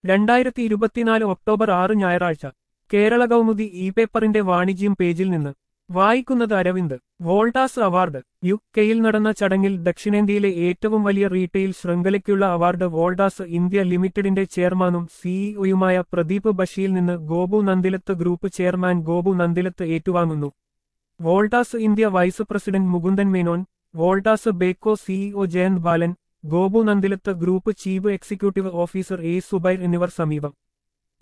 രണ്ടായിരത്തി ഇരുപത്തിനാല് ഒക്ടോബർ ആറ് ഞായറാഴ്ച കേരള കൗമുദി ഇ പേപ്പറിന്റെ വാണിജ്യം പേജിൽ നിന്ന് വായിക്കുന്നത് അരവിന്ദ് വോൾട്ടാസ് അവാർഡ് യു കെയിൽ നടന്ന ചടങ്ങിൽ ദക്ഷിണേന്ത്യയിലെ ഏറ്റവും വലിയ റീറ്റെയിൽ ശൃംഖലയ്ക്കുള്ള അവാർഡ് വോൾട്ടാസ് ഇന്ത്യ ലിമിറ്റഡിന്റെ ചെയർമാനും സിഇഒയുമായ പ്രദീപ് ബഷിയിൽ നിന്ന് ഗോപു നന്ദിലത്ത് ഗ്രൂപ്പ് ചെയർമാൻ ഗോപു നന്ദിലത്ത് ഏറ്റുവാങ്ങുന്നു Voltas India vice president Mukundan Menon Voltas Beko CEO Jayant Balan Gopu Nandilath group chief executive officer A Zubair എന്നിവർ സമീപം